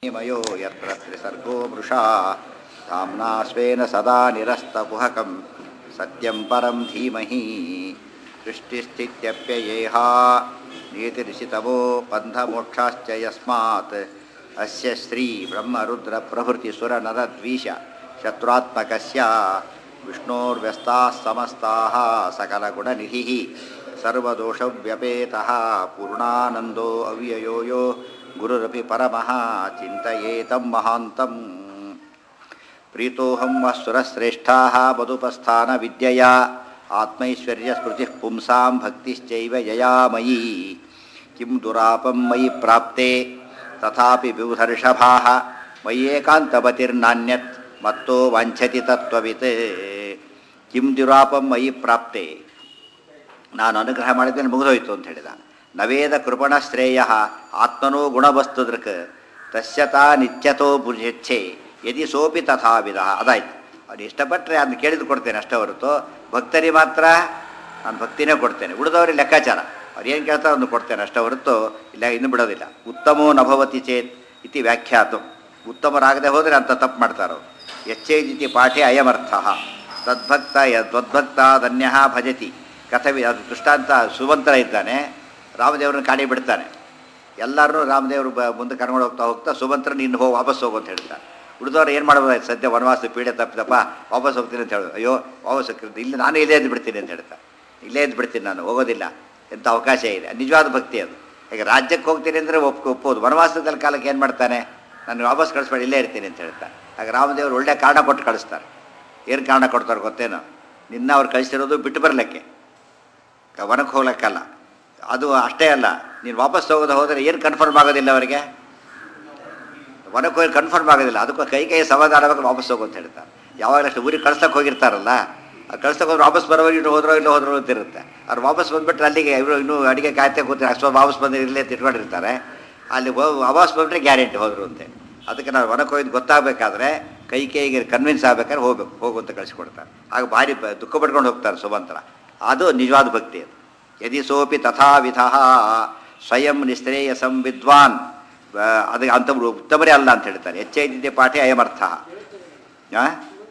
ज्ञानतिमिरमिहिरद्वीपनगरी यत्र त्रिसर्गो मृषा धाम्ना स्वेन सदा निरस्तकुहकं सत्यं परं धीमहि सृष्टिस्थित्यप्ययेहा नीतिरिषितमो बन्धमोक्षाश्च यस्मात् अस्य श्रीब्रह्मरुद्रप्रभृतिसुरनरद्वीष शत्रुत्मकस्य विष्णोर्व्यस्ताः समस्ताः सकलगुणनिधिः सर्वदोषव्यपेतः पूर्णानन्दो अव्ययो यो गुरुरपि परमः चिन्तयेतं महान्तम् प्रीतोऽहं वः सुरश्रेष्ठाः मधुपस्थानविद्यया आत्मैश्वर्यस्मृतिः पुंसां भक्तिश्चैव यया मयि किं दुरापं मयि प्राप्ते तथापि विबुधर्षभाः मय्येकान्तवतिर्नान्यत् मत्तो वाञ्छति तत्त्ववित् किं ದುರಾಪಂ ಮಯಿ ಪ್ರಾಪ್ತೆ ನಾನು ಅನುಗ್ರಹ ಮಾಡಿದ್ದೇನೆ ಮುಗಿದೋಯ್ತು ಅಂತ ಹೇಳಿದ ನವೇದ ಕೃಪಣ ಶ್ರೇಯ ಆತ್ಮನೋ ಗುಣವಸ್ತು ದೃಕ್ ತಸ್ಯತಾ ನಿತ್ಯತೋ ಭುಜೆಚ್ಛೆ ಯದಿ ಸೋಪಿ ತಥಾವಿಧ ಅದಾಯ್ತು ಅವ್ನು ಇಷ್ಟಪಟ್ಟರೆ ಅದನ್ನ ಕೇಳಿದ್ದು ಕೊಡ್ತೇನೆ ಅಷ್ಟೇ ಹೊರತು ಭಕ್ತರಿಗೆ ಮಾತ್ರ ನಾನು ಭಕ್ತಿನೇ ಕೊಡ್ತೇನೆ ಉಳಿದವ್ರಿಗೆ ಲೆಕ್ಕಾಚಾರ ಅವ್ರು ಏನು ಕೇಳ್ತಾರೆ ಅದನ್ನು ಕೊಡ್ತೇನೆ ಅಷ್ಟೇ ಹೊರತು ಇಲ್ಲ ಇನ್ನು ಬಿಡೋದಿಲ್ಲ ಉತ್ತಮೋ ನಭವತಿ ಚೇತ್ ಇತಿ ವ್ಯಾಖ್ಯಾತು ಉತ್ತಮರಾಗದೆ ಹೋದರೆ ಅಂತ ತಪ್ಪು ಮಾಡ್ತಾರೆ ಅವರು ಯಚ್ಚೇದಿತಿ ಪಾಠೆ ಅಯಮರ್ಥ ತದ್ಭಕ್ತ ತ್ವದ್ಭಕ್ತ ಧನ್ಯ ಭಜತಿ ಕಥವಿ ಅದು ದೃಷ್ಟಾಂತ ಸುವಂತರ ಇದ್ದಾನೆ ರಾಮದೇವ್ರನ್ನ ಕಾಡಿ ಬಿಡ್ತಾನೆ ಎಲ್ಲರೂ ರಾಮದೇವರು ಬ ಮುಂದೆ ಕರ್ಕೊಂಡು ಹೋಗ್ತಾ ಹೋಗ್ತಾ ಸುಮಂತ್ರನ ಇನ್ನು ಹೋಗಿ ವಾಪಸ್ ಹೋಗು ಅಂತ ಹೇಳ್ತಾರೆ ಉಳಿದವ್ರು ಏನು ಮಾಡ್ಬೋದಾಯ್ತು ಸದ್ಯ ವನವಾಸ ಪೀಡೆ ತಪ್ಪಿದಪ್ಪ ವಾಪಸ್ ಹೋಗ್ತೀನಿ ಅಂತ ಹೇಳೋದು ಅಯ್ಯೋ ವಾಪಸ್ ಹೋಗ್ತೀನಿ ಇಲ್ಲಿ ನಾನು ಇಲ್ಲೇ ಎದ್ದು ಬಿಡ್ತೀನಿ ಅಂತ ಹೇಳ್ತಾರೆ ಇಲ್ಲೇ ಎದ್ದು ಬಿಡ್ತೀನಿ ನಾನು ಹೋಗೋದಿಲ್ಲ ಎಂಥ ಅವಕಾಶ ಇದೆ ನಿಜವಾದ ಭಕ್ತಿ ಅದು ಈಗ ರಾಜ್ಯಕ್ಕೆ ಹೋಗ್ತೀನಿ ಅಂದರೆ ಒಪ್ ಒಪ್ಪೋದು ವನವಾಸದ ಕಾಲಕ್ಕೆ ಏನು ಮಾಡ್ತಾನೆ ನಾನು ವಾಪಸ್ ಕಳಿಸ್ಬೇಡಿ ಇಲ್ಲೇ ಇರ್ತೀನಿ ಅಂತ ಹೇಳ್ತಾರೆ ಆಗ ರಾಮದೇವರು ಒಳ್ಳೆ ಕಾರಣ ಕೊಟ್ಟು ಕಳಿಸ್ತಾರೆ ಏನು ಕಾರಣ ಕೊಡ್ತಾರೆ ಗೊತ್ತೇನೋ ನಿನ್ನ ಅವ್ರು ಕಳಿಸಿರೋದು ಬಿಟ್ಟು ಬರಲಿಕ್ಕೆ ವನಕ್ಕೆ ಹೋಗ್ಲಿಕ್ಕಲ್ಲ ಅದು ಅಷ್ಟೇ ಅಲ್ಲ ನೀನು ವಾಪಸ್ ಹೋಗೋದು ಹೋದರೆ ಏನು ಕನ್ಫರ್ಮ್ ಆಗೋದಿಲ್ಲ ಅವರಿಗೆ ವನಕ್ಕೆ ಹೋಗಿ ಕನ್ಫರ್ಮ್ ಆಗೋದಿಲ್ಲ ಅದಕ್ಕೂ ಕೈ ಕೈ ಸಮಾಧಾನ ಆಗಬೇಕು ವಾಪಸ್ ಹೋಗು ಅಂತ ಹೇಳ್ತಾರೆ ಯಾವಾಗಲೂ ಊರಿಗೆ ಕಳ್ಸಕ್ಕೆ ಹೋಗಿರ್ತಾರಲ್ಲ ಆ ಕಳ್ಸಕ್ಕೆ ಹೋದ್ರೆ ವಾಪಸ್ ಬರೋವಾಗ ಇನ್ನು ಹೋದ್ರೋ ಇಲ್ಲೋ ಹೋದ್ರೋ ಅಂತ ಇರುತ್ತೆ ಅವ್ರು ವಾಪಸ್ ಬಂದುಬಿಟ್ರೆ ಅಲ್ಲಿಗೆ ಇವರು ಇನ್ನೂ ಅಡಿಗೆ ಕಾಯ್ತಾ ಕೂತಾರೆ ಅಷ್ಟು ವಾಪಸ್ ಬಂದು ಇಲ್ಲೇ ತಿರ್ಕೊಂಡಿರ್ತಾರೆ ಅಲ್ಲಿ ವಾಪಸ್ ಬಂದರೆ ಗ್ಯಾರಂಟಿ ಹೋದರು ಅಂತೆ ಅದಕ್ಕೆ ನಾವು ವನಕ್ಕೆ ಹೋಗಿದ್ದು ಗೊತ್ತಾಗಬೇಕಾದ್ರೆ ಕೈ ಕೈಗೆ ಕನ್ವಿನ್ಸ್ ಆಗ್ಬೇಕಾದ್ರೆ ಹೋಗ್ಬೇಕು ಹೋಗು ಅಂತ ಕಳಿಸ್ಕೊಡ್ತಾರೆ ಆಗ ಭಾರಿ ಬ- ದುಃಖ ಪಡ್ಕೊಂಡು ಹೋಗ್ತಾರೆ ಸುಮಂತ್ರ ಅದು ನಿಜವಾದ ಭಕ್ತಿ ಅದು ಯದಿ ಸೋಪಿ ತಥಾವಿಧ ಸ್ವಯಂ ನಿಶ್ರೇಯಸಂ ವಿದ್ವಾನ್ ಆ, ಅದು ಅಂತ ಉತ್ತಮರೇ ಅಲ್ಲ ಅಂತ ಹೇಳ್ತಾರೆ ಹೆಚ್ಚೈದಿದ್ದೆ ಪಾಠೆ ಅಯಮರ್ಥ ಆ?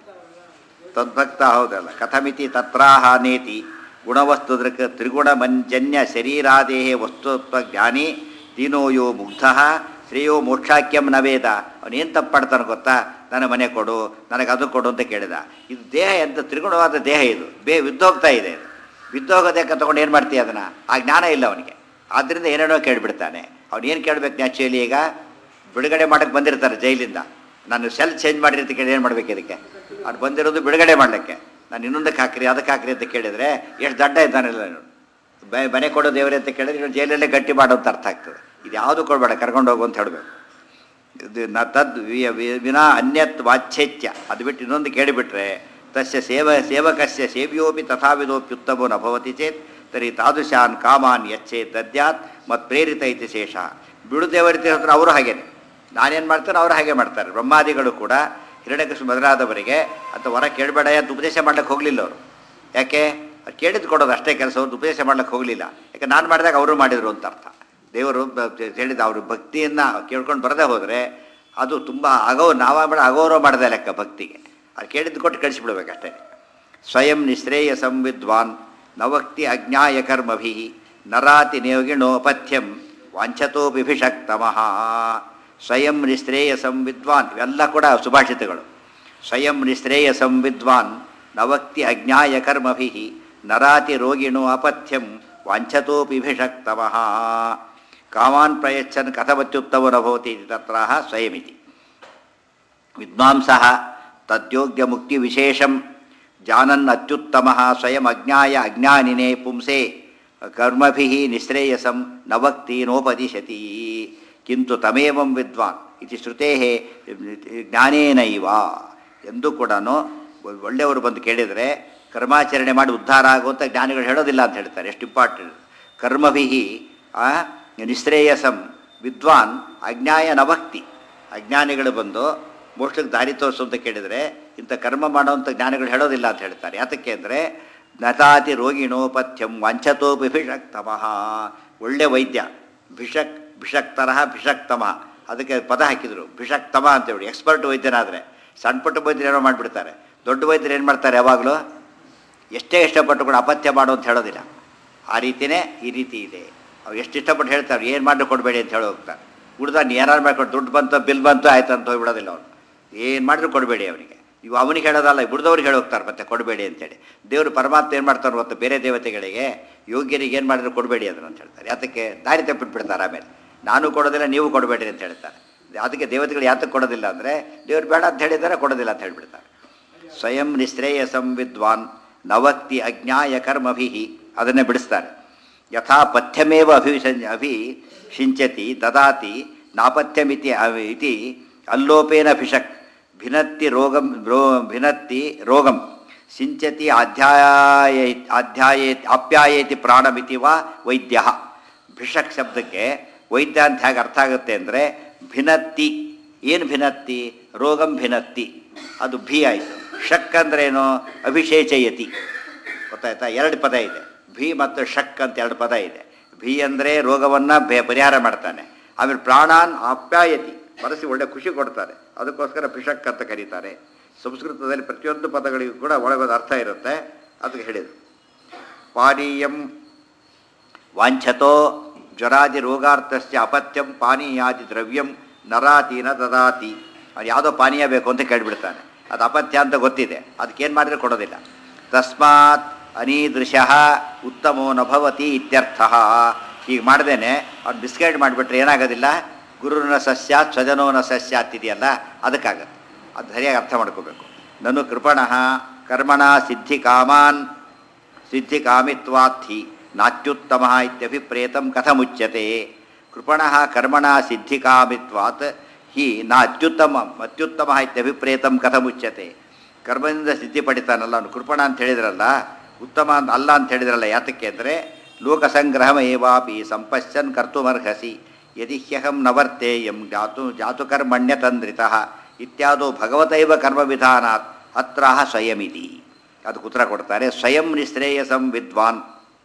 ತದ್ಭಕ್ತ ಹೌದಲ್ಲ ಕಥಮಿತಿ ತತ್ರಾಹ ನೇತಿ ಗುಣವಸ್ತು ದೃಕ್ ತ್ರಿಗುಣ ಮಂಜನ್ಯ ಶರೀರಾದೇಹೇ ವಸ್ತುತ್ವ ಜ್ಞಾನಿ ದೀನೋ ಯೋ ಮುಗ್ಧ ಶ್ರೇಯೋ ಮೋಕ್ಷಾಕ್ಯಂ ನವೇದ ಅವನೇನು ತಪ್ಪು ಮಾಡ್ತಾನೆ ಗೊತ್ತಾ ನನ್ನ ಮನೆ ಕೊಡು ನನಗೆ ಅದು ಕೊಡು ಅಂತ ಕೇಳಿದ ಇದು ದೇಹ ಎಂತ ತ್ರಿಗುಣವಾದ ದೇಹ ಇದು ಬೇ ಬಿದ್ದೋಗ್ತಾ ಇದೆ ಇದು ಬಿದ್ದೋಗೋದಕ್ಕೆ ತಗೊಂಡು ಏನು ಮಾಡ್ತೀಯ ಅದನ್ನು ಆ ಜ್ಞಾನ ಇಲ್ಲ ಅವನಿಗೆ ಆದ್ದರಿಂದ ಏನೇನೋ ಕೇಳಿಬಿಡ್ತಾನೆ ಅವ್ನು ಏನು ಕೇಳಬೇಕು ನ್ಯಾಚುಯಲಿ ಈಗ ಬಿಡುಗಡೆ ಮಾಡೋಕ್ಕೆ ಬಂದಿರ್ತಾರೆ ಜೈಲಿಂದ ನಾನು ಸೆಲ್ ಚೇಂಜ್ ಮಾಡಿರಿ ಅಂತ ಕೇಳಿ ಏನು ಮಾಡ್ಬೇಕು ಇದಕ್ಕೆ ಅವ್ನು ಬಂದಿರೋದು ಬಿಡುಗಡೆ ಮಾಡಲಿಕ್ಕೆ ನಾನು ಇನ್ನೊಂದಕ್ಕೆ ಹಾಕ್ರಿ ಅದಕ್ಕೆ ಹಾಕ್ರಿ ಅಂತ ಕೇಳಿದರೆ ಎಷ್ಟು ದಡ್ಡ ಇದ್ದಾನಿಲ್ಲ ಇವನು ಬ- ಮನೆ ಕೊಡೋ ದೇವರೇ ಅಂತ ಕೇಳಿದ್ರೆ ಇವನು ಜೈಲಲ್ಲೇ ಗಟ್ಟಿ ಮಾಡೋ ಅಂತ ಅರ್ಥ ಆಗ್ತದೆ ಇದು ಯಾವುದು ಕೊಡಬೇಡ ಕರ್ಕೊಂಡು ಹೋಗು ಅಂತ ಹೇಳಬೇಕು ಇದು ನ ತದ್ ವಿ- ವಿ- ವಿನಾ ಅನ್ಯತ್ ವಾಚ್ಛೇಚ್ಯ ಅದು ಬಿಟ್ಟು ಇನ್ನೊಂದು ಕೇಳಿಬಿಟ್ರೆ ತಸ್ಯ ಸೇವ ಸೇವಕಸ್ಯ ಸೇವ್ಯೋಪಿ ತಥಾವಿಧೋಪ್ಯುತ್ತಮೋ ನ ಭವತಿ ಚೇತ್ ತರ್ಹಿ ತಾದೃಶಾನ್ ಕಾಮಾನ್ ಯಚ್ಚೇ ದದ್ಯಾತ್ ಮತ್ತು ಪ್ರೇರಿತ ಇತಿ ಶೇಷ ಬಿಡು ದೇವರಿತಿ ಹತ್ರ ಅವರು ಹಾಗೇನೆ ನಾನೇನು ಮಾಡ್ತಾರೆ ಅವರು ಹಾಗೆ ಮಾಡ್ತಾರೆ ಬ್ರಹ್ಮಾದಿಗಳು ಕೂಡ ಹಿರಣ್ಯಕೃಷ್ಣ ಮೊದಲಾದವರಿಗೆ ಅಂತ ವರ ಕೇಳಬೇಡ ಅಂತ ಉಪದೇಶ ಮಾಡ್ಲಿಕ್ಕೆ ಹೋಗಲಿಲ್ಲ ಅವರು ಯಾಕೆ ಅವ್ರು ಕೇಳಿದ್ದು ಕೊಡೋದು ಅಷ್ಟೇ ಕೆಲಸ ಅವ್ರದ್ದು ಉಪದೇಶ ಮಾಡ್ಲಿಕ್ಕೆ ಹೋಗಲಿಲ್ಲ ಯಾಕೆ ನಾನು ಮಾಡಿದಾಗ ಅವರು ಮಾಡಿದರು ಅಂತ ಅರ್ಥ ದೇವರು ಬ- ಹೇಳಿದ ಅವರು ಭಕ್ತಿಯನ್ನು ಕೇಳ್ಕೊಂಡು ಬರದೇ ಹೋದರೆ ಅದು ತುಂಬ ಅಗೌ ನಾವ ಮಾಡ ಅಗೌರವ ಮಾಡದೆ ಲೆಕ್ಕ ಭಕ್ತಿಗೆ ಅದು ಕೇಳಿದ್ದು ಕೊಟ್ಟು ಕಳಿಸಿಬಿಡ್ಬೇಕಷ್ಟೇ ಸ್ವಯಂ ನಿಶ್ರೇಯಸಂ ವಿದ್ವಾನ್ ನವಕ್ತಿ ಅಜ್ಞಾಯ ಕರ್ಮಭಿ ನರಾತಿ ನಿಯೋಗಿಣೋಪಥ್ಯಂ ವಾಂಛತೋಪಿಭಿಷಕ್ತಮಃ ಸ್ವಯಂ ನಿಶ್ರೇಯಸಂ ವಿದ್ವಾನ್ ಇವೆಲ್ಲ ಕೂಡ ಸುಭಾಷಿತಗಳು ಸ್ವಯಂ ನಿಶ್ರೇಯಸಂ ವಿದ್ವಾನ್ ನವಕ್ತಿ ಅಜ್ಞಾಯ ಕರ್ಮಭಿ ನರಾತಿ ರೋಗಿಣೋ ಅಪಥ್ಯಂ ವಾಂಛತೋಪಿಭಿಷಕ್ತಮಃ ಕಾಮಾನ್ ಪ್ರಯಚ್ಛನ್ ಕಥಮತ್ಯುತ್ತಮೋ ನ ಭವತಿ ಇತಿ ತತ್ರಾಹ ಸ್ವಯಮಿತಿ ವಿದ್ವಾಂಸಃ ತದ್ಯೋಗ್ಯ ಮುಕ್ತಿ ವಿಶೇಷಂ ಜಾನನ್ ಅತ್ಯುತ್ತಮ ಸ್ವಯಂ ಅಜ್ಞಾಯ ಅಜ್ಞಾನಿನೇ ಪುಂಸೆ ಕರ್ಮಭಿ ನಿಶ್ರೇಯಸಂ ನವಕ್ತಿ ನೋಪದಿಶತಿ ಕಿಂತು ತಮೇವಂ ವಿದ್ವಾನ್ ಇತಿ ಶ್ರುತೇ ಜ್ಞಾನೇನೈವ ಎಂದು ಕೂಡ ಒಳ್ಳೆಯವರು ಬಂದು ಕೇಳಿದರೆ ಕರ್ಮಾಚರಣೆ ಮಾಡಿ ಉದ್ಧಾರ ಆಗುವಂಥ ಜ್ಞಾನಿಗಳು ಹೇಳೋದಿಲ್ಲ ಅಂತ ಹೇಳ್ತಾರೆ ಎಷ್ಟು ಇಂಪಾರ್ಟೆಂಟ್ ಕರ್ಮಭಿ ನಿಶ್ರೇಯಸಂ ವಿದ್ವಾನ್ ಅಜ್ಞಾಯ ನವಕ್ತಿ ಅಜ್ಞಾನಿಗಳು ಬಂದು ಮೋಕ್ಷಕ್ಕೆ ದಾರಿ ತೋರಿಸು ಅಂತ ಕೇಳಿದರೆ ಇಂಥ ಕರ್ಮ ಮಾಡೋವಂಥ ಜ್ಞಾನಿಗಳು ಹೇಳೋದಿಲ್ಲ ಅಂತ ಹೇಳ್ತಾರೆ ಯಾತಕ್ಕೆ ಅಂದರೆ ನತಾತಿ ರೋಗಿಣೋ ಪಥ್ಯಂ ವಂಚತೋ ಬಿಭಿಷಕ್ತಮಃ ಒಳ್ಳೆ ವೈದ್ಯ ಭಿಷಕ್ ಭಿಷಕ್ತರಹ ಭಿಷಕ್ತಮ ಅದಕ್ಕೆ ಪದ ಹಾಕಿದರು ಭಿಷಕ್ತಮ ಅಂತೇಳಿ ಎಕ್ಸ್ಪರ್ಟ್ ವೈದ್ಯನಾದರೆ ಸಣ್ಣ ಪುಟ್ಟ ವೈದ್ಯರು ಏನೋ ಮಾಡಿಬಿಡ್ತಾರೆ ದೊಡ್ಡ ವೈದ್ಯರು ಏನು ಮಾಡ್ತಾರೆ ಯಾವಾಗಲೂ ಎಷ್ಟೇ ಇಷ್ಟಪಟ್ಟು ಕೂಡ ಅಪತ್ಯ ಮಾಡು ಅಂತ ಹೇಳೋದಿಲ್ಲ ಆ ರೀತಿಯೇ ಈ ರೀತಿ ಇದೆ ಅವ್ರು ಎಷ್ಟು ಇಷ್ಟಪಟ್ಟು ಹೇಳ್ತಾರೆ ಏನು ಮಾಡಿ ಕೊಡಬೇಡಿ ಅಂತ ಹೇಳಿ ಹೋಗ್ತಾರೆ ಉಡ್ದ ನೀ ಏನಾರು ಮಾಡ್ಕೊಂಡು ದುಡ್ಡು ಬಂತು ಬಿಲ್ ಬಂತು ಆಯ್ತು ಅಂತ ಹೋಗ್ಬಿಡೋದಿಲ್ಲ ಅವನು ಏನು ಮಾಡಿದ್ರು ಕೊಡಬೇಡಿ ಅವನಿಗೆ ಇವು ಅವನಿಗೆ ಹೇಳೋದಲ್ಲ ಬಿಡ್ದವ್ರಿಗೆ ಹೇಳಿ ಹೋಗ್ತಾರೆ ಮತ್ತೆ ಕೊಡಬೇಡಿ ಅಂತೇಳಿ ದೇವರು ಪರಮಾತ್ಮ ಏನು ಮಾಡ್ತಾರೆ ಮತ್ತು ಬೇರೆ ದೇವತೆಗಳಿಗೆ ಯೋಗ್ಯರಿಗೆ ಏನು ಮಾಡಿದ್ರು ಕೊಡಬೇಡಿ ಅದನ್ನು ಅಂತ ಹೇಳ್ತಾರೆ ಯಾತಕ್ಕೆ ದಾರಿ ತಪ್ಪಿಟ್ಬಿಡ್ತಾರೆ ಆಮೇಲೆ ನಾನು ಕೊಡೋದಿಲ್ಲ ನೀವು ಕೊಡಬೇಡಿ ಅಂತ ಹೇಳ್ತಾರೆ ಅದಕ್ಕೆ ದೇವತೆಗಳು ಯಾತಕ್ಕೆ ಕೊಡೋದಿಲ್ಲ ಅಂದರೆ ದೇವ್ರು ಬೇಡ ಅಂತ ಹೇಳಿದ್ದಾರೆ ಕೊಡೋದಿಲ್ಲ ಅಂತ ಹೇಳ್ಬಿಡ್ತಾರೆ ಸ್ವಯಂ ನಿಶ್ರೇಯಸಂ ವಿದ್ವಾನ್ ನವಕ್ತಿ ಅಜ್ಞಾಯ ಕರ್ಮಭಿ ಅದನ್ನೇ ಬಿಡಿಸ್ತಾರೆ ಯಥಾ ಪಥ್ಯಮೇವ ಅಭಿವಿಷನ್ ಅಭಿಷಿಂಚತಿ ದದಾತಿ ನಾಪಥ್ಯಮಿತಿ ಅವಿ- ಇತಿ ಅಲ್ಲೋಪೇನ ಭಿಷಕ್ ಭಿನತ್ತಿ ರೋಗಂ ರೋ ಭಿನತ್ತಿ ರೋಗಂ ಸಿಂಚತಿ ಅಧ್ಯಾಯ ಅಧ್ಯಾಯೇ ಆಪ್ಯಾಯೇತಿ ಪ್ರಾಣಮಿತಿ ವಾ ವೈದ್ಯ ಭಿಷಕ್ ಶಬ್ದಕ್ಕೆ ವೈದ್ಯ ಅಂತ ಹೇಗೆ ಅರ್ಥ ಆಗುತ್ತೆ ಅಂದರೆ ಭಿನತ್ತಿ ಏನು ಭಿನತ್ತಿ ರೋಗಂ ಭಿನತ್ತಿ ಅದು ಭಿ ಆಯಿತು ಶಕ್ ಅಂದ್ರೇನು ಅಭಿಷೇಚಯತಿ ಗೊತ್ತಾಯ್ತಾ ಎರಡು ಪದ ಇದೆ ಭಿ ಮತ್ತು ಶಕ್ ಅಂತ ಎರಡು ಪದ ಇದೆ ಭಿ ಅಂದರೆ ರೋಗವನ್ನು ಬೆ ಪರಿಹಾರ ಮಾಡ್ತಾನೆ ಆಮೇಲೆ ಪ್ರಾಣಾನ್ ಆಪ್ಯಾಯತಿ ಮನಸ್ಸಿ ಒಳ್ಳೆ ಖುಷಿ ಕೊಡ್ತಾರೆ ಅದಕ್ಕೋಸ್ಕರ ಭಿಷಕ್ ಅಂತ ಕರೀತಾರೆ ಸಂಸ್ಕೃತದಲ್ಲಿ ಪ್ರತಿಯೊಂದು ಪದಗಳಿಗೂ ಕೂಡ ಒಳಗೊಂದು ಅರ್ಥ ಇರುತ್ತೆ ಅದಕ್ಕೆ ಹೇಳಿದರು ಪಾನೀಯಂ ವಾಂಛತೋ ಜ್ವರಾದಿ ರೋಗಾರ್ಥಸ್ಯ ಅಪತ್ಯಂ ಪಾನೀಯಾದಿ ದ್ರವ್ಯಂ ನರಾತಿ ನ ದದಾತಿ ಅವ್ನು ಯಾವುದೋ ಪಾನೀಯ ಬೇಕು ಅಂತ ಕೇಳಿಬಿಡ್ತಾನೆ ಅದು ಅಪತ್ಯ ಅಂತ ಗೊತ್ತಿದೆ ಅದಕ್ಕೇನು ಮಾಡಿದ್ರೆ ಕೊಡೋದಿಲ್ಲ ತಸ್ಮಾತ್ ಅನೀದೃಶಃ ಉತ್ತಮೋ ನಭವತಿ ಇತ್ಯರ್ಥ ಹೀಗೆ ಮಾಡ್ದೇನೆ ಅವ್ನು ಡಿಸ್ಕೈಡ್ ಮಾಡಿಬಿಟ್ರೆ ಏನಾಗೋದಿಲ್ಲ ಗುರುನ ಸಸ್ಯ ಸ್ವಜನೋನ ಸಸ್ಯ ಅಂತಿದೆಯಲ್ಲ ಅದಕ್ಕಾಗತ್ತೆ ಅದು ಸರಿಯಾಗಿ ಅರ್ಥ ಮಾಡ್ಕೋಬೇಕು ನನು ಕೃಪಣಃ ಕರ್ಮಣ ಸಿದ್ಧಿ ಕಾಮಾನ್ ಸಿದ್ಧಿಕಾಮಿತ್ವಾತ್ಥಿ ನಾತ್ಯುತ್ತಮ ಇತ್ಯಭಿಪ್ರೇತಂ ಕಥಮುಚ್ಯತೆ ಕೃಪಣ ಕರ್ಮಣ ಸಿದ್ಧಿಕಾಮಿತ್ವಾತ್ ಹಿ ನ ಅತ್ಯುತ್ತಮ ಅತ್ಯುತ್ತಮ ಇತ್ಯಭಿಪ್ರೇತಂ ಕಥಮುಚ್ಯತೆ ಕರ್ಮದಿಂದ ಸಿದ್ಧಿ ಪಡಿತಾನಲ್ಲ ಅವನು ಕೃಪಣ ಅಂತ ಹೇಳಿದ್ರಲ್ಲ ಉತ್ತಮ ಅಂತ ಅಲ್ಲ ಅಂತ ಹೇಳಿದ್ರಲ್ಲ ಯಾತಕ್ಕೆ ಅಂದರೆ ಲೋಕಸಂಗ್ರಹಮೇವಾಪಿ ಸಂಪಶ್ಯನ್ ಕರ್ತುಮರ್ಹಸಿ ಯದಿ ಹ್ಯಹಂ ನವರ್ತೇಯಂ ಜಾತು ಜಾತುಕರ್ಮಣ್ಯತಂದ್ರಿತಃ ಇತ್ಯಾದೋ ಭಗವತೈವ ಕರ್ಮವಿಧಾನಾತ್ ಅತ್ರಾಹ ಸ್ವಯಮಿತಿ ಅದಕ್ಕೆ ಉತ್ತರ ಕೊಡ್ತಾರೆ ಸ್ವಯಂ ನಿಶ್ರೇಯಸಂ ವಿದ್ವಾನ್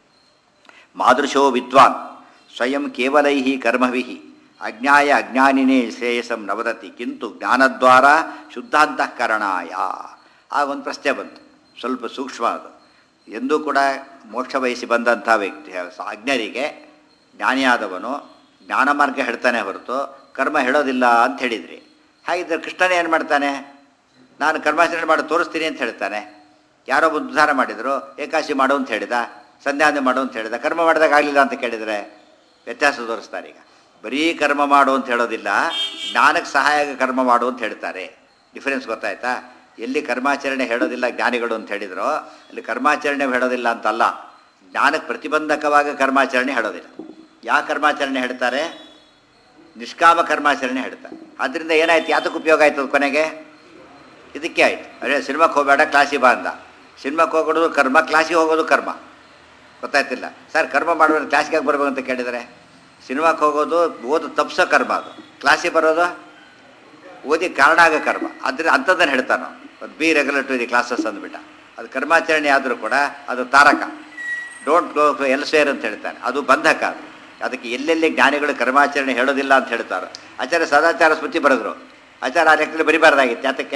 ಮಾದೃಶೋ ವಿದ್ವಾನ್ ಸ್ವಯಂ ಕೇವಲೈ ಕರ್ಮಭಿ ಅಜ್ಞಾಯ ಅಜ್ಞಾನಿನೇ ಶ್ರೇಯಸಂ ನವದತಿ ಕಿಂತು ಜ್ಞಾನದ್ವಾರ ಶುದ್ಧಾಂತಃಕರಣಾಯ ಆಗ ಒಂದು ಪ್ರಶ್ನೆ ಬಂತು ಸ್ವಲ್ಪ ಸೂಕ್ಷ್ಮ ಅದು ಎಂದೂ ಕೂಡ ಮೋಕ್ಷ ಬಯಸಿ ಬಂದಂಥ ವ್ಯಕ್ತಿ ಅಜ್ಞರಿಗೆ ಜ್ಞಾನಿಯಾದವನು ಜ್ಞಾನ ಮಾರ್ಗ ಹೇಳ್ತಾನೆ ಹೊರತು ಕರ್ಮ ಹೇಳೋದಿಲ್ಲ ಅಂತ ಹೇಳಿದ್ರಿ ಹಾಗಿದ್ರೆ ಕೃಷ್ಣನೇ ಏನು ಮಾಡ್ತಾನೆ ನಾನು ಕರ್ಮಾಚರಣೆ ಮಾಡಿ ತೋರಿಸ್ತೀನಿ ಅಂತ ಹೇಳ್ತಾನೆ ಯಾರೋ ಒಂದು ಉದ್ಧಾರ ಮಾಡಿದರು ಏಕಾಶಿ ಮಾಡು ಅಂತ ಹೇಳಿದ ಸಂಧ್ಯಾವಂದನೆ ಮಾಡು ಅಂತ ಹೇಳಿದ ಕರ್ಮ ಮಾಡಿದಾಗ ಆಗಲಿಲ್ಲ ಅಂತ ಕೇಳಿದರೆ ವ್ಯತ್ಯಾಸ ತೋರಿಸ್ತಾರೆ ಈಗ ಬರೀ ಕರ್ಮ ಮಾಡು ಅಂತ ಹೇಳೋದಿಲ್ಲ ಜ್ಞಾನಕ್ಕೆ ಸಹಾಯಕ ಕರ್ಮ ಮಾಡು ಅಂತ ಹೇಳ್ತಾರೆ ಡಿಫರೆನ್ಸ್ ಗೊತ್ತಾಯ್ತಾ ಎಲ್ಲಿ ಕರ್ಮಾಚರಣೆ ಹೇಳೋದಿಲ್ಲ ಜ್ಞಾನಿಗಳು ಅಂತ ಹೇಳಿದ್ರೋ ಅಲ್ಲಿ ಕರ್ಮಾಚರಣೆ ಹೇಳೋದಿಲ್ಲ ಅಂತಲ್ಲ ಜ್ಞಾನಕ್ಕೆ ಪ್ರತಿಬಂಧಕವಾಗ ಕರ್ಮಾಚರಣೆ ಹೇಳೋದಿಲ್ಲ ಯಾವ ಕರ್ಮಾಚರಣೆ ಹೇಳ್ತಾರೆ ನಿಷ್ಕಾಮ ಕರ್ಮಾಚರಣೆ ಹೇಳ್ತಾರೆ ಅದರಿಂದ ಏನಾಯ್ತು ಯಾತಕ್ಕೆ ಉಪಯೋಗ ಆಯ್ತು ಅದು ಕೊನೆಗೆ ಇದಕ್ಕೆ ಆಯ್ತು ಅದೇ ಸಿನಿಮಾಕ್ಕೆ ಹೋಗಬೇಡ ಕ್ಲಾಸಿಗೆ ಬಾ ಅಂದ ಸಿನಿಮಾಕ್ಕೆ ಹೋಗೋದು ಕರ್ಮ ಕ್ಲಾಸಿಗೆ ಹೋಗೋದು ಕರ್ಮ ಗೊತ್ತಾಯ್ತಿಲ್ಲ ಸರ್ ಕರ್ಮ ಮಾಡೋದು ಕ್ಲಾಸ್ಗೆ ಯಾಕೆ ಬರ್ಬೇಕು ಅಂತ ಕೇಳಿದರೆ ಸಿನಿಮಾಕ್ಕೆ ಹೋಗೋದು ಓದು ತಪ್ಸೋ ಕರ್ಮ ಅದು ಕ್ಲಾಸಿಗೆ ಬರೋದು ಓದಿ ಕಾರಣ ಆಗೋ ಕರ್ಮ ಅದ್ರ ಅಂಥದ್ದನ್ನು ಹೇಳ್ತಾನೆ ನಾವು ಅದು be regular to the classes ಅಂದ್ಬಿಟ್ಟ ಅದು ಕರ್ಮಾಚರಣೆ ಆದರೂ ಕೂಡ ಅದು ತಾರಕ ಡೋಂಟ್ ಗೋ ಎಲ್ಸ್ವೇರ್ ಅಂತ ಹೇಳ್ತಾನೆ ಅದು ಬಂಧಕ ಅದು ಅದಕ್ಕೆ ಎಲ್ಲೆಲ್ಲಿ ಜ್ಞಾನಿಗಳು ಕರ್ಮಾಚರಣೆ ಹೇಳೋದಿಲ್ಲ ಅಂತ ಹೇಳ್ತಾರೆ ಆಚಾರ್ಯ ಸದಾಚಾರ ಸ್ಮೃತಿ ಬರೆದ್ರು ಆಚಾರ ಆ ಲೆಕ್ಕದಲ್ಲಿ ಬರಿಬಾರ್ದಾಗಿತ್ತು ಯಾತಕ್ಕೆ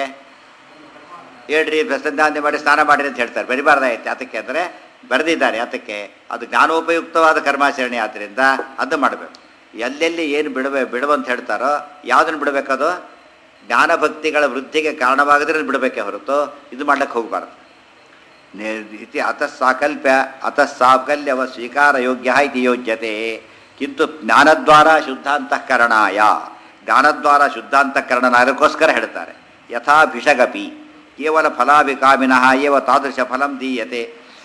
ಹೇಳ್ರಿ ಸಂಧಾನ ಮಾಡಿ ಸ್ನಾನ ಮಾಡಿರಿ ಅಂತ ಹೇಳ್ತಾರೆ ಬರಿಬಾರ್ದಾಗಿತ್ತು ಯಾತಕ್ಕೆ ಅಂದರೆ ಬರೆದಿದ್ದಾರೆ ಯಾತಕ್ಕೆ ಅದು ಜ್ಞಾನೋಪಯುಕ್ತವಾದ ಕರ್ಮಾಚರಣೆ ಆದ್ದರಿಂದ ಅದು ಮಾಡಬೇಕು ಎಲ್ಲೆಲ್ಲಿ ಏನು ಬಿಡಬೇ ಬಿಡುವಂತ ಹೇಳ್ತಾರೋ ಯಾವುದನ್ನು ಬಿಡಬೇಕದು ಜ್ಞಾನಭಕ್ತಿಗಳ ವೃದ್ಧಿಗೆ ಕಾರಣವಾಗದ್ರೆ ಬಿಡಬೇಕೇ ಹೊರತು ಇದು ಮಾಡ್ಲಿಕ್ಕೆ ಹೋಗಬಾರ್ದು ಇತಿ ಅತಃ ಸಾಕಲ್ಪ್ಯ ಅತಃ ಸಾಕಲ್ಯವ ಸ್ವೀಕಾರ ಯೋಗ್ಯ ಇತಿ ಯೋಜ್ಯತೆ ಕಿಂತು ಜ್ಞಾನದ್ವಾರ ಶುದ್ಧಾಂತಃಕರಣಾಯ ಜ್ಞಾನದ್ವಾರ ಶುದ್ಧಾಂತಃಕರಣ ಅದಕ್ಕೋಸ್ಕರ ಹೇಳ್ತಾರೆ ಯಥಾ ಭಿಷಗಪಿ ಕೇವಲ ಫಲಾಭಿಕಾಮಿನಃ ಏವ ತಾದೃಶ ಫಲಂ ದೀಯತೆ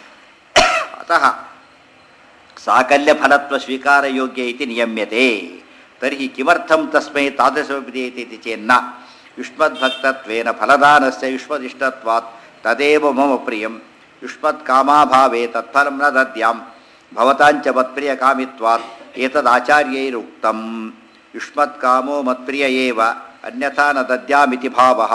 ಅತಃ ಸಾಕಲ್ಯ ಫಲತ್ವ ಸ್ವೀಕಾರ ಯೋಗ್ಯ ಇತಿ ನಿಯಮ್ಯತೆ ತರ್ಹಿ ಕಿಮರ್ಥಂ ತಸ್ಮೈ ತಾದೃಶೋಪದೀಯತೆ ಇತಿ ಚೇನ್ನ ಯುಷ್ಮದ್ಭಕ್ತತ್ವೇನ ಫಲದಾನಸ್ಯ ಯುಷ್ಮದಿಷ್ಟತ್ವಾತ್ ತದೇವ ಮಮ ಪ್ರಿಯಂ ಯುಷ್ಮತ್ ಕಾಮಾಭಾವೇ ತತ್ಫಲಂ ನ ದದ್ಯಾಂ ಭವತಾಂಚ ಮತ್ಪ್ರಿಯ ಕಾಮಿತ್ವಾತ್ ಏತದಾಚಾರ್ಯೈರುಕ್ತಂ ಯುಷ್ಮತ್ ಕಾಮೋ ಮತ್ಪ್ರಿಯ ಏವ ಅನ್ಯಥಾ ನ ದದ್ಯಾಮಿತಿ ಭಾವಃ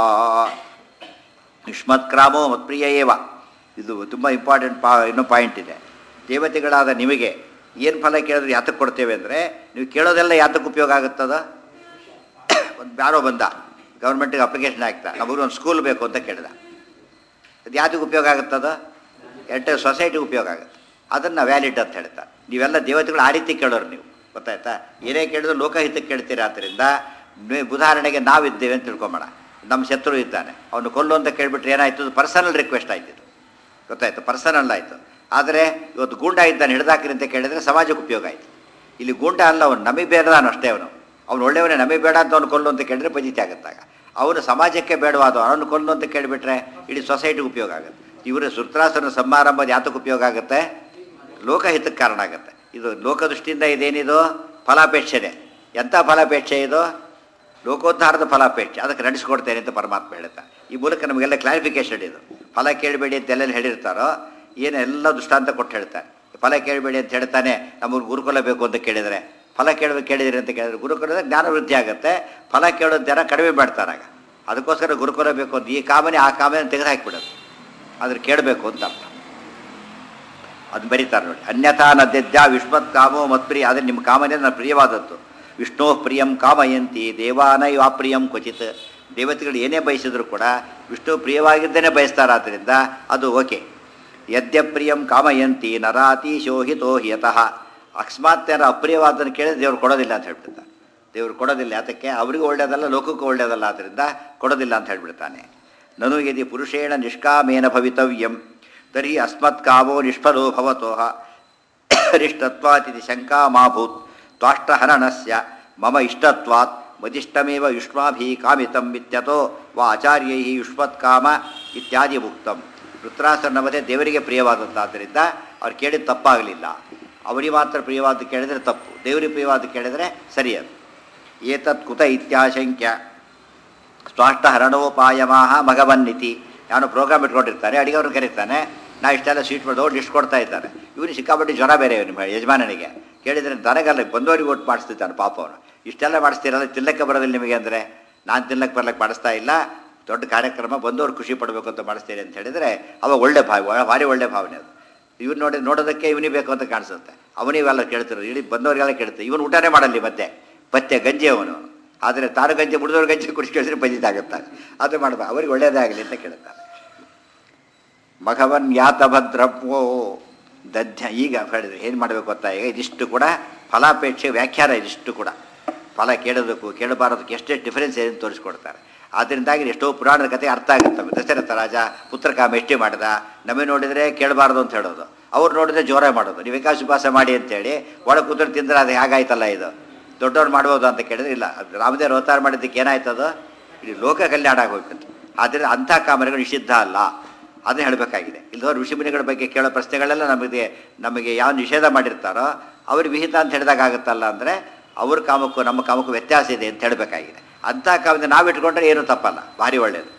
ಯುಷ್ಮತ್ಕ್ರಾಮೋ ಮತ್ಪ್ರಿಯ ಏವ ಇದು ತುಂಬ ಇಂಪಾರ್ಟೆಂಟ್ ಪಾ ಇನ್ನೂ ಪಾಯಿಂಟ್ ಇದೆ ದೇವತೆಗಳಾದ ನಿಮಗೆ ಏನು ಫಲ ಕೇಳಿದ್ರೆ ಯಾತಕ್ಕೆ ಕೊಡ್ತೇವೆ ಅಂದರೆ ನೀವು ಕೇಳೋದೆಲ್ಲ ಯಾತಕ್ಕೆ ಉಪಯೋಗ ಆಗುತ್ತದ ಒಂದು ಯಾರೋ ಬಂದ ಗೌರ್ಮೆಂಟಿಗೆ ಅಪ್ಲಿಕೇಶನ್ ಹಾಕ್ತಾ ನಮಗೂ ಒಂದು ಸ್ಕೂಲ್ ಬೇಕು ಅಂತ ಕೇಳಿದ ಅದು ಯಾವ್ದಕ್ಕೆ ಉಪಯೋಗ ಆಗುತ್ತದ ಎಂಟು ಸೊಸೈಟಿಗೆ ಉಪಯೋಗ ಆಗುತ್ತೆ ಅದನ್ನು ವ್ಯಾಲಿಡ್ ಅಂತ ಹೇಳ್ತಾರೆ ನೀವೆಲ್ಲ ದೇವತೆಗಳು ಆ ರೀತಿ ಕೇಳೋರು ನೀವು ಗೊತ್ತಾಯ್ತಾ ಏನೇ ಕೇಳಿದ್ರು ಲೋಕಹಿತಕ್ಕೆ ಕೇಳ್ತೀರಾ ಆದ್ದರಿಂದ ನೀವು ಉದಾಹರಣೆಗೆ ನಾವಿದ್ದೇವೆ ಅಂತ ತಿಳ್ಕೊಂಬೋಣ ನಮ್ಮ ಶತ್ರು ಇದ್ದಾನೆ ಅವನು ಕೊಲ್ಲು ಅಂತ ಕೇಳಿಬಿಟ್ರೆ ಏನಾಯ್ತು ಪರ್ಸನಲ್ ರಿಕ್ವೆಸ್ಟ್ ಆಯ್ತು ಇದು ಗೊತ್ತಾಯ್ತು ಪರ್ಸನಲ್ ಆಯಿತು ಆದರೆ ಇವತ್ತು ಗೂಂಡ ಇದ್ದಾನೆ ಹಿಡ್ದಾಕ್ರಿ ಅಂತ ಕೇಳಿದರೆ ಸಮಾಜಕ್ಕೆ ಉಪಯೋಗ ಆಯಿತು ಇಲ್ಲಿ ಗೂಂಡ ಅಲ್ಲ ಅವನು ನಮಗೆ ಬೇಡದಾನು ಅಷ್ಟೇ ಅವನು ಅವನು ಒಳ್ಳೆಯವನೇ ನಮಗೆ ಬೇಡ ಅಂತ ಅವನು ಕೊಲ್ಲು ಅಂತ ಕೇಳಿದ್ರೆ ಪಜಿತಿ ಆಗುತ್ತಾಗ ಅವನು ಸಮಾಜಕ್ಕೆ ಬೇಡವಾದ ಅವನು ಕೊಲ್ಲು ಅಂತ ಕೇಳಿಬಿಟ್ರೆ ಇಡೀ ಸೊಸೈಟಿಗೆ ಉಪಯೋಗ ಆಗುತ್ತೆ ಇವರು ಸುತ್ರಾಸನ ಸಮಾರಂಭದ ಯಾತಕ್ಕೆ ಉಪಯೋಗ ಆಗುತ್ತೆ ಲೋಕಹಿತಕ್ಕೆ ಕಾರಣ ಆಗುತ್ತೆ ಇದು ಲೋಕದೃಷ್ಟಿಯಿಂದ ಇದೇನಿದು ಫಲಾಪೇಕ್ಷೆನೇ ಎಂಥ ಫಲಾಪೇಕ್ಷೆ ಇದು ಲೋಕೋದ್ಧಾರದ ಫಲಾಪೇಕ್ಷೆ ಅದಕ್ಕೆ ನಡೆಸ್ಕೊಡ್ತೇನೆ ಅಂತ ಪರಮಾತ್ಮ ಹೇಳ್ತಾರೆ ಈ ಮೂಲಕ ನಮಗೆಲ್ಲ ಕ್ಲಾರಿಫಿಕೇಶನ್ ಇದು ಫಲ ಕೇಳಬೇಡಿ ಅಂತ ಎಲ್ಲೆಲ್ಲಿ ಹೇಳಿರ್ತಾರೋ ಏನು ಎಲ್ಲ ದೃಷ್ಟಾಂತ ಕೊಟ್ಟು ಹೇಳ್ತಾರೆ ಫಲ ಕೇಳಬೇಡಿ ಅಂತ ಹೇಳ್ತಾನೆ ನಮಗೆ ಗುರುಕುಲ ಬೇಕು ಅಂತ ಕೇಳಿದರೆ ಫಲ ಕೇಳಬೇಕು ಕೇಳಿದ್ರಿ ಅಂತ ಕೇಳಿದ್ರೆ ಗುರುಕುಲದ ಜ್ಞಾನ ವೃದ್ಧಿ ಆಗುತ್ತೆ ಫಲ ಕೇಳೋದು ಜನ ಕಡಿಮೆ ಮಾಡ್ತಾರಾಗ ಅದಕ್ಕೋಸ್ಕರ ಗುರುಕುಲ ಬೇಕು ಅಂತ ಈ ಕಾಮನೆ ಆ ಕಾಮನೆ ತೆಗೆದು ಹಾಕಿಬಿಡೋದು ಅದ್ರ ಕೇಳಬೇಕು ಅಂತ ಅರ್ಥ ಅದು ಬರೀತಾರೆ ನೋಡಿ ಅನ್ಯಥಾ ನದ್ಯಜ್ಜ ವಿಷ್ಮತ್ ಕಾಮೋ ಮತ್ಪ್ರಿಯ ಆದರೆ ನಿಮ್ಮ ಕಾಮನೆ ನನ್ನ ಪ್ರಿಯವಾದದ್ದು ವಿಷ್ಣೋ ಪ್ರಿಯಂ ಕಾಮಯಂತಿ ದೇವಾನೈವ ಪ್ರಿಯಂ ಕ್ವಚಿತ್ ದೇವತೆಗಳು ಏನೇ ಬಯಸಿದ್ರು ಕೂಡ ವಿಷ್ಣು ಪ್ರಿಯವಾಗಿದ್ದೇನೆ ಬಯಸ್ತಾರೆ ಆದ್ದರಿಂದ ಅದು ಓಕೆ ಯದ್ಯ ಪ್ರಿಯಂ ಕಾಮಯಂತಿ ನರಾತಿ ಶೋಹಿತೋ ಹಿಯತಃ ಅಕಸ್ಮಾತ್ ಯಾರು ಅಪ್ರಿಯವಾದನ್ನು ಕೇಳಿದ್ರೆ ದೇವ್ರು ಕೊಡೋದಿಲ್ಲ ಅಂತ ಹೇಳ್ಬಿಡ್ತಾರೆ ದೇವ್ರು ಕೊಡೋದಿಲ್ಲ ಯಾತಕ್ಕೆ ಅವರಿಗೂ ಒಳ್ಳೆಯದಲ್ಲ ಲೋಕಕ್ಕೂ ಒಳ್ಳೆಯದಲ್ಲ ಆದ್ದರಿಂದ ಕೊಡೋದಿಲ್ಲ ಅಂತ ಹೇಳ್ಬಿಡ್ತಾನೆ ನನು ಯದಿ ಪುರುಷೇಣ ನಿಷ್ಕಾಮೇನ ಭವಿತವ್ಯಂ ತರ್ಹಿ ಅಸ್ಮತ್ ಕಾಮೋ ನಿಷ್ಫಲೋ ಭವತೋಹ ಅರಿಷ್ಟತ್ವಾತಿಥಿ ಶಂಕಾ ಮಾಭೂತ್ ತ್ವಾಷ್ಟಹರಣಸ್ಯ ಮಮ ಇಷ್ಟತ್ವಾತ್ ಮದಿಷ್ಟಮೇವ ಯುಷ್ಮಾಭಿ ಕಾಮಿತಂ ಇತ್ಯತೋ ವಾ ಆಚಾರ್ಯೈ ಯುಷ್ಮತ್ಕಾಮ ಇತ್ಯಾದಿ ಉಕ್ತಂ ವೃತ್ರಾಸನ್ನವದೇ ದೇವರಿಗೆ ಪ್ರಿಯವಾದದ್ದಾದ್ದರಿಂದ ಅವ್ರು ಕೇಳಿದ ತಪ್ಪಾಗಲಿಲ್ಲ ಅವರಿಗೆ ಮಾತ್ರ ಪ್ರಿಯವಾದ ಕೇಳಿದರೆ ತಪ್ಪು ದೇವರಿಗೆ ಪ್ರಿಯವಾದ ಕೇಳಿದರೆ ಸರಿಯದು ಏತತ್ ಕುತ ಇತ್ಯಾಶಂಕ್ಯ ಸ್ವಾಷ್ಟಹರಣೋಪಾಯಮಾಹ ಮಗವನ್ನಿತಿ ಯಾವನು ಪ್ರೋಗ್ರಾಮ್ ಇಟ್ಕೊಂಡಿರ್ತಾನೆ ಅಡಿಗೆ ಅವ್ರನ್ನ ಕರೀತಾನೆ ನಾ ಇಷ್ಟೆಲ್ಲ ಸ್ವೀಟ್ ಮಾಡಿದವ್ರು ಲಿಸ್ಟ್ ಕೊಡ್ತಾ ಇದ್ದಾರೆ ಇವನು ಸಿಕ್ಕಾಪಟ್ಟೆ ಜ್ವರ ಬೇರೆ ನಿಮ್ಮ ಯಜಮಾನನಿಗೆ ಕೇಳಿದರೆ ನನಗಲ್ಲ ಬಂದವರಿಗೆ ಒಟ್ಟು ಮಾಡಿಸ್ತಿದ್ದಾನೆ ಪಾಪ ಅವನು ಇಷ್ಟೆಲ್ಲ ಮಾಡಿಸ್ತೀರಲ್ಲ ತಿನ್ನಕ್ಕೆ ಬರೋದಿಲ್ಲ ನಿಮಗೆ ಅಂದರೆ ನಾನು ತಿನ್ನಕ್ಕೆ ಬರ್ಲಕ್ಕೆ ಮಾಡಿಸ್ತಾ ಇಲ್ಲ ದೊಡ್ಡ ಕಾರ್ಯಕ್ರಮ ಬಂದವರು ಖುಷಿ ಪಡಬೇಕು ಅಂತ ಮಾಡಿಸ್ತೀರಿ ಅಂತ ಹೇಳಿದರೆ ಅವಾಗ ಒಳ್ಳೆ ಭಾವ ಭಾರಿ ಒಳ್ಳೆ ಭಾವನೆ ಅದು ಇವ್ನು ನೋಡಿ ನೋಡೋದಕ್ಕೆ ಇವನಿಗೆ ಬೇಕು ಅಂತ ಕಾಣಿಸುತ್ತೆ ಅವನಿವೆಲ್ಲ ಕೇಳ್ತಿರೋದು ಇಡೀ ಬಂದವರಿಗೆಲ್ಲ ಕೇಳ್ತಾರೆ ಇವನು ಊಟನೇ ಮಾಡಲ್ಲಿ ಮತ್ತೆ ಪಥ್ಯ ಗಂಜಿ ಅವನು ಆದರೆ ತಾನು ಗಂಜಿ ಮುಡಿದವ್ರ ಗಂಜಿ ಕುಡಿಸಿ ಕೇಳಿದ್ರೆ ಬಜಿತಾಗುತ್ತಾರೆ ಅದು ಮಾಡಬಾರ್ದು ಅವ್ರಿಗೆ ಒಳ್ಳೆಯದೇ ಆಗಲಿ ಅಂತ ಕೇಳ್ತಾರೆ ಮಘವನ್ ಯಾತ ಭದ್ರಪ್ಪೋ ದಧ್ಯ ಈಗ ಹೇಳಿದ್ರೆ ಏನು ಮಾಡಬೇಕು ಗೊತ್ತಾ ಈಗ ಇದಿಷ್ಟು ಕೂಡ ಫಲಾಪೇಕ್ಷೆ ವ್ಯಾಖ್ಯಾನ ಇದಿಷ್ಟು ಕೂಡ ಫಲ ಕೇಳೋದಕ್ಕೂ ಕೇಳಬಾರದಕ್ಕೆ ಎಷ್ಟೆಷ್ಟು ಡಿಫರೆನ್ಸ್ ಏನು ತೋರಿಸ್ಕೊಡ್ತಾರೆ ಆದ್ದರಿಂದಾಗಿ ಎಷ್ಟೋ ಪುರಾಣದ ಕಥೆ ಅರ್ಥ ಆಗುತ್ತೆ ದಶರಥ ರಾಜ ಪುತ್ರಕಾಮ ಎಷ್ಟೇ ಮಾಡಿದ ನಮಗೆ ನೋಡಿದರೆ ಕೇಳಬಾರ್ದು ಅಂತ ಹೇಳೋದು ಅವ್ರು ನೋಡಿದ್ರೆ ಜೋರ ಮಾಡೋದು ನೀವು ವಿಕಾಸ ಉಪವಾಸ ಮಾಡಿ ಅಂತೇಳಿ ಒಳಗೆ ಕೂತ್ರು ತಿಂದ್ರೆ ಅದು ಹೇಗಾಯ್ತಲ್ಲ ಇದು ದೊಡ್ಡವ್ರು ಮಾಡ್ಬೋದು ಅಂತ ಕೇಳಿದ್ರೆ ಇಲ್ಲ ಅದು ರಾಮದೇವ್ರು ಅವತಾರ ಮಾಡಿದ್ದಕ್ಕೆ ಏನಾಯ್ತದು ಇಡೀ ಲೋಕ ಕಲ್ಯಾಣ ಆಗೋಗ್ಬಿಟ್ಟು ಆದ್ದರಿಂದ ಅಂಥ ಕಾಮನೆಗಳು ನಿಷಿದ್ಧ ಅಲ್ಲ ಅದನ್ನ ಹೇಳಬೇಕಾಗಿದೆ ಇಲ್ಲದವ್ರು ಋಷಿಮುನಿಗಳ ಬಗ್ಗೆ ಕೇಳೋ ಪ್ರಶ್ನೆಗಳೆಲ್ಲ ನಮಗೆ ನಮಗೆ ಯಾವ ನಿಷೇಧ ಮಾಡಿರ್ತಾರೋ ಅವ್ರಿಗೆ ವಿಹಿತ ಅಂತ ಹೇಳಿದಾಗ ಆಗುತ್ತಲ್ಲ ಅಂದರೆ ಅವ್ರ ಕಾಮಕ್ಕೂ ನಮ್ಮ ಕಾಮಕ್ಕೂ ವ್ಯತ್ಯಾಸ ಇದೆ ಅಂತ ಹೇಳಬೇಕಾಗಿದೆ ಅಂಥ ಕಾಮದಿಂದ ನಾವು ಇಟ್ಕೊಂಡ್ರೆ ಏನೂ ತಪ್ಪಲ್ಲ ಭಾರಿ ಒಳ್ಳೆಯದು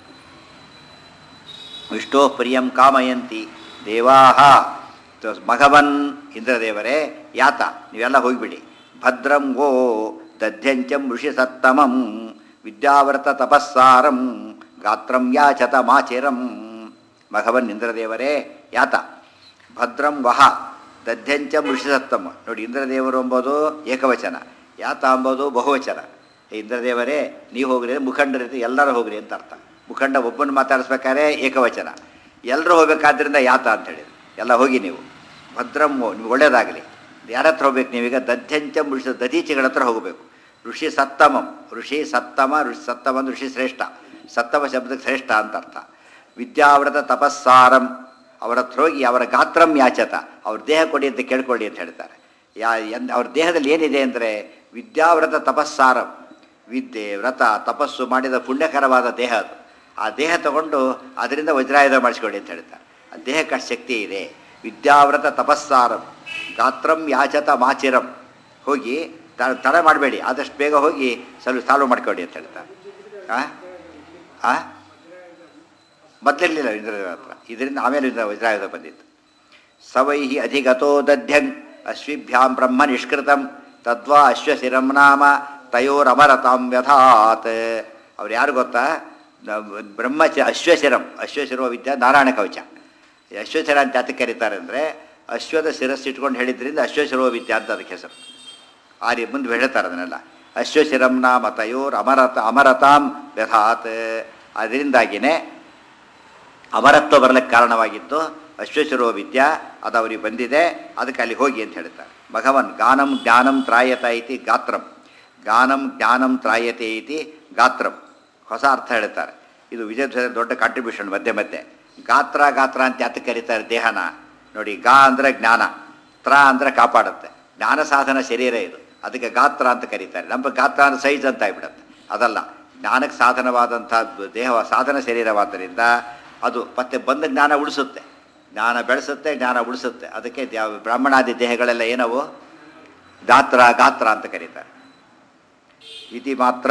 ವಿಷ್ಣೋ ಪ್ರಿಯಂ ಕಾಮಯಂತಿ ದೇವಾಹ ಮಘವನ್ ಇಂದ್ರದೇವರೇ ಯಾತ ನೀವೆಲ್ಲ ಹೋಗಿಬಿಡಿ ಭದ್ರಂ ಗೋ ದಧ್ಯಂಚಂ ಋಷಿ ಸತ್ತಮಂ ವಿದ್ಯಾವ್ರತ ತಪಸ್ಸಾರಂ ಗಾತ್ರಂ ಯಾಚತ ಮಾಚಿರಂ ಮಘವನ್ ಇಂದ್ರದೇವರೇ ಯಾತ ಭದ್ರಂ ವಹ ದಧ್ಯಂಚಂ ಋಷಿ ಸತ್ತಮ ನೋಡಿ ಇಂದ್ರದೇವರು ಎಂಬುದು ಏಕವಚನ ಯಾತ ಎಂಬುದು ಬಹುವಚನ ಏ ಇಂದ್ರದೇವರೇ ನೀವು ಹೋಗ್ರಿ ಮುಖಂಡರಿದ್ದು ಎಲ್ಲರೂ ಹೋಗ್ರಿ ಅಂತ ಅರ್ಥ ಮುಖಂಡ ಒಬ್ಬನ ಮಾತಾಡಿಸ್ಬೇಕಾದ್ರೆ ಏಕವಚನ ಎಲ್ಲರೂ ಹೋಗ್ಬೇಕಾದ್ರಿಂದ ಯಾತ ಅಂತ ಹೇಳಿದ್ರು ಎಲ್ಲ ಹೋಗಿ ನೀವು ಭದ್ರಂ ನಿಮ್ಗೆ ಒಳ್ಳೇದಾಗಲಿ ಯಾರ ಹತ್ರ ಹೋಗ್ಬೇಕು ನೀವೀಗ ದಧ್ಯಂಚಂ ಋಷಿ ದಧೀಚಿಗಳ ಹತ್ರ ಹೋಗಬೇಕು ಋಷಿ ಸತ್ತಮಂ ಋಷಿ ಸತ್ತಮ ಋಷಿ ಸತ್ತಮ ಅಂದ್ರೆ ಋಷಿ ಶ್ರೇಷ್ಠ ಸತ್ತಮ ಶಬ್ದಕ್ಕೆ ಶ್ರೇಷ್ಠ ಅಂತ ಅರ್ಥ ವಿದ್ಯಾವ್ರತ ತಪಸ್ಸಾರಂ ಅವರ ಹತ್ರ ಹೋಗಿ ಅವರ ಗಾತ್ರಂ ಯಾಚತ ಅವ್ರ ದೇಹ ಕೊಡಿ ಅಂತ ಕೇಳ್ಕೊಳ್ಳಿ ಅಂತ ಹೇಳ್ತಾರೆ ಯಾ ಎನ್ ಅವ್ರ ದೇಹದಲ್ಲಿ ಏನಿದೆ ಅಂದರೆ ವಿದ್ಯಾವ್ರತ ತಪಸ್ಸಾರಂ ವಿದ್ಯೆ ವ್ರತ ತಪಸ್ಸು ಮಾಡಿದ ಪುಣ್ಯಕರವಾದ ದೇಹ ಅದು ಆ ದೇಹ ತಗೊಂಡು ಅದರಿಂದ ವಜ್ರಾಯುಧ ಮಾಡಿಸ್ಕೊಳ್ಳಿ ಅಂತ ಹೇಳ್ತಾರೆ ಆ ದೇಹಕ್ಕೆ ಅಷ್ಟು ಶಕ್ತಿ ಇದೆ ವಿದ್ಯಾವ್ರತ ತಪಸ್ಸಾರಂ ಗಾತ್ರಂ ಯಾಚತ ಮಾಚಿರಂ ಹೋಗಿ ತ ತಡ ಮಾಡಬೇಡಿ ಆದಷ್ಟು ಬೇಗ ಹೋಗಿ ಸ್ವಲ್ಪ ಸಾಲ್ವ್ ಮಾಡ್ಕೊಳ್ಳಿ ಅಂತ ಹೇಳ್ತಾರೆ ಆ ಆ ಮೊದಲಿರಲಿಲ್ಲ ಇಂದ್ರದೇವರ ಹತ್ರ ಇದರಿಂದ ಆಮೇಲೆ ಇಂದ್ರ ವಜ್ರಾಯುಧ ಬಂದಿತ್ತು ಸವೈ ಅಧಿಗತೋ ದಧ್ಯಂಗ್ ಅಶ್ವಿಭ್ಯಾಂ ಬ್ರಹ್ಮ ನಿಷ್ಕೃತಂ ತದ್ವಾ ಅಶ್ವಶಿರಂ ನಾಮ ತಯೋರಮರತಾಂ ವ್ಯಥಾತ್ ಅವ್ರು ಯಾರು ಗೊತ್ತಾ ನ- ಬ್ರಹ್ಮಚ ಅಶ್ವಶಿರಂ ಅಶ್ವಶಿರುವ ವಿದ್ಯಾ ನಾರಾಯಣ ಕವಚ ಈ ಅಶ್ವಶಿರ ಅಂತ ಯಾತಕ್ಕೆ ಕರೀತಾರೆ ಅಂದರೆ ಅಶ್ವದ ಶಿರಸ್ಸು ಇಟ್ಕೊಂಡು ಹೇಳಿದ್ರಿಂದ ಅಶ್ವಶಿರುವ ವಿದ್ಯಾ ಅಂತ ಅದಕ್ಕೆ ಹೆಸರು ಆ ರೀ ಮುಂದೆ ಹೇಳ್ತಾರೆ ಅದನ್ನೆಲ್ಲ ಅಶ್ವಶಿರಂ ನಾಮ ತಯೋರ್ ಅಮರತ ಅಮರತಾಂ ವ್ಯಥಾತ್ ಅದರಿಂದಾಗಿಯೇ ಅಮರತ್ವ ಬರಲಿಕ್ಕೆ ಕಾರಣವಾಗಿದ್ದು ಅಶ್ವಶಿರೋ ವಿದ್ಯಾ ಅದು ಅವರಿಗೆ ಬಂದಿದೆ ಅದಕ್ಕೆ ಅಲ್ಲಿ ಹೋಗಿ ಅಂತ ಹೇಳ್ತಾರೆ ಭಗವನ್ ಗಾನಂ ಜ್ಞಾನಂ ತ್ರಾಯತ ಇತಿ ಗಾತ್ರಂ ಗಾನಂ ಜ್ಞಾನಂ ತ್ರಾಯತೆ ಇತಿ ಗಾತ್ರಂ ಹೊಸ ಅರ್ಥ ಹೇಳ್ತಾರೆ ಇದು ವಿಜಯ ದೊಡ್ಡ ಕಾಂಟ್ರಿಬ್ಯೂಷನ್ ಮಧ್ಯೆ ಮಧ್ಯೆ ಗಾತ್ರ ಗಾತ್ರ ಅಂತ ಯಾತಕ್ಕೆ ಕರೀತಾರೆ ದೇಹನ ನೋಡಿ ಗಾ ಅಂದರೆ ಜ್ಞಾನ ತ್ರ ಅಂದರೆ ಕಾಪಾಡುತ್ತೆ ಜ್ಞಾನ ಸಾಧನ ಶರೀರ ಇದು ಅದಕ್ಕೆ ಗಾತ್ರ ಅಂತ ಕರೀತಾರೆ ನಮ್ಮ ಗಾತ್ರ ಅಂದ್ರೆ ಸೈಜ್ ಅಂತ ಆಗ್ಬಿಡುತ್ತೆ ಅದಲ್ಲ ಜ್ಞಾನಕ್ಕೆ ಸಾಧನವಾದಂಥ ದೇಹ ಸಾಧನ ಶರೀರವಾದ್ದರಿಂದ ಅದು ಮತ್ತೆ ಬಂದ ಜ್ಞಾನ ಉಳಿಸುತ್ತೆ ಜ್ಞಾನ ಬೆಳೆಸುತ್ತೆ ಜ್ಞಾನ ಉಳಿಸುತ್ತೆ ಅದಕ್ಕೆ ದ್ಯಾ- ಬ್ರಾಹ್ಮಣಾದಿ ದೇಹಗಳೆಲ್ಲ ಏನವು ಗಾತ್ರ ಗಾತ್ರ ಅಂತ ಕರೀತಾರೆ ಇತಿ ಮಾತ್ರ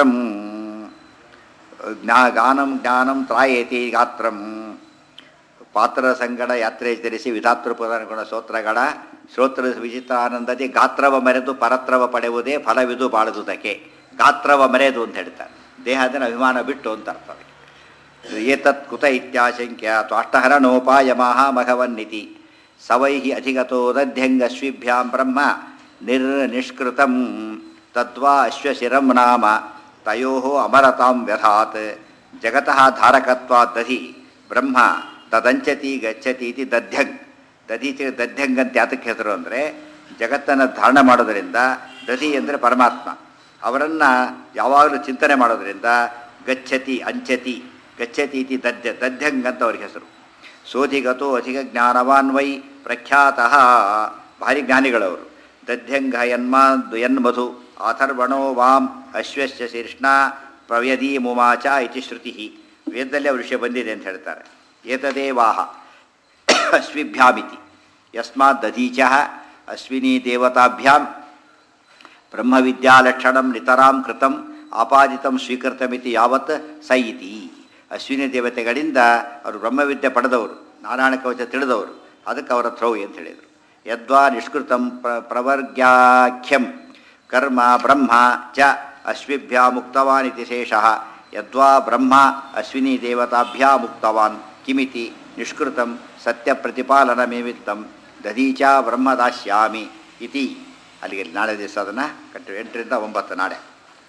ಜ್ಞಾ ಗಾನಂ ಜ್ಞಾನಂ ತ್ರಾಯೇತಿ ಗಾತ್ರಂ ಪಾತ್ರ ಸಂಗಡ ಯಾತ್ರೆ ಧರಿಸಿ ವಿಧಾತೃ ಗುಣ ಸ್ತೋತ್ರಗಳ ಶ್ರೋತ್ರ ವಿಚಿತ್ರಾನಂದದಿ ಗಾತ್ರವ ಮರೆದು ಪರತ್ರವ ಪಡೆಯುವುದೇ ಫಲವಿದು ಬಾಳುವುದಕ್ಕೆ ಗಾತ್ರವ ಮರೆದು ಅಂತ ಹೇಳ್ತಾರೆ ದೇಹದ ಅಭಿಮಾನ ಬಿಟ್ಟು ಅಂತ ಅರ್ಥ ಅದಕ್ಕೆ. ಏತತ್ ಕುತ ಇತ್ಯಾಶಂಕ್ಯ ತ್ವಾಷ್ಟಹರಣೋಪಾಯಮಾಹ ಮಘವನ್ನಿತಿ ಸವೈ ಅಧಿಗತೋ ದಧ್ಯಂಗಶ್ವಿಭ್ಯಾಂ ಬ್ರಹ್ಮ ನಿರ್ ನಿಷ್ಕೃತಂ ತದ್ವಾ ಅಶ್ವಶಿರಂ ನಾಮ ತಯೋ ಅಮರತಾಂ ವ್ಯಥಾತ್ ಜಗತಃ ಧಾರಕತ್ವಾದಧಿ ಬ್ರಹ್ಮ ತದಂಚತಿ ಗಚ್ಚತಿ ಇತಿ ದಧ್ಯಂಗ್ ದಧಿ ದಧ್ಯಂಗ್ ಅಂತ ಯಾತಕ್ಕೆ ಹೆಸರು ಅಂದರೆ ಜಗತ್ತನ್ನು ಧಾರಣ ಮಾಡೋದರಿಂದ ದಧಿ ಅಂದರೆ ಪರಮಾತ್ಮ ಅವರನ್ನು ಯಾವಾಗಲೂ ಚಿಂತನೆ ಮಾಡೋದರಿಂದ ಗಚ್ಚತಿ ಅಂಚತಿ ಗಚ್ಚತಿ ಇತಿ ದದ್ಯ ದಧ್ಯಂಗ್ ಅಂತ ಅವ್ರಿಗೆ ಹೆಸರು ಸೋಧಿಗತೋ ಅಧಿಕ ಜ್ಞಾನವಾನ್ ವೈ ಪ್ರಖ್ಯಾತಃ ಭಾರಿ ಜ್ಞಾನಿಗಳವರು ದಧ್ಯಂಗ ಯನ್ಮಾ ಯನ್ಮಧು ಅಥರ್ವಣೋ ವಾಂ ಅಶ್ವಶ್ಯ ಶೀರ್ಷ್ಣ ಪ್ರವ್ಯದೀ ಮುಮಾಚ ಇತಿ ಶ್ರುತಿ ವೇದದಲ್ಲಿ ಅವ್ರ ವಿಷಯ ಬಂದಿದೆ ಅಂತ ಹೇಳ್ತಾರೆ ಏತದೇವಾಹ ಅಶ್ವಿಭ್ಯಾಮಿತಿ ಯಸ್ಮಾತ್ ದಧೀಚ ಅಶ್ವಿನಿ ದೇವತಾಭ್ಯಾಂ ಬ್ರಹ್ಮವಿದ್ಯಾಲಕ್ಷಣಂ ನಿತರಾಂ ಕೃತಂ ಆಪಾದಿತಂ ಸ್ವೀಕೃತಮಿತಿ ಯಾವತ್ ಸ ಇತಿ ಅಶ್ವಿನಿ ದೇವತೆಗಳಿಂದ ಅವರು ಬ್ರಹ್ಮವಿದ್ಯೆ ಪಡೆದವರು ನಾರಾಯಣ ಕವಚ ತಿಳಿದವರು ಅದಕ್ಕೆ ಅವರ ಹತ್ರ ಹೋಗಿ ಅಂತ ಹೇಳಿದರು ಯದ್ವಾ ನಿಷ್ಕೃತಂ ಪ್ರ ಪ್ರವರ್ಗ್ಯಾಖ್ಯಂ ಕರ್ಮ ಬ್ರಹ್ಮ ಚ ಅಶ್ವಿಭ್ಯಾ ಮುಕ್ತವಾನ್ ಇತಿ ಶೇಷಃ ಯದ್ವಾ ಬ್ರಹ್ಮ ಅಶ್ವಿನಿ ದೇವತಾಭ್ಯಾ ಮುಕ್ತವಾನ್ ಕಿಮಿತಿ ನಿಷ್ಕೃತಂ ಸತ್ಯ ಪ್ರತಿಪಾಲನ ನಿಮಿತ್ತಂ ದಧೀಚ ಬ್ರಹ್ಮ ದಾಸ್ಯಾಮಿ ಇತಿ ಅಲ್ಲಿಗೆ ನಾಳೆ ದಿವಸ ಅದನ್ನು ಕಟ್ಟು ಎಂಟರಿಂದ ಒಂಬತ್ತು ನಾಳೆ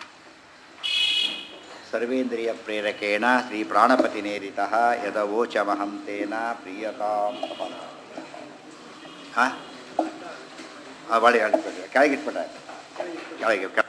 ಸರ್ವೇಂದ್ರಿಯ ಪ್ರೇರಕೇಣ ಶ್ರೀ ಪ್ರಾಣಪತಿ ನೇರಿತ ಯದವೋಚಮಹಂ ತೇನ ಪ್ರಿಯತಾಂ ಹಾಂ ಹಾಂ ಬಾಳೆ ಕೆಳಗಿಟ್ಬಿಟ್ಟ ಕೆಳಗೆ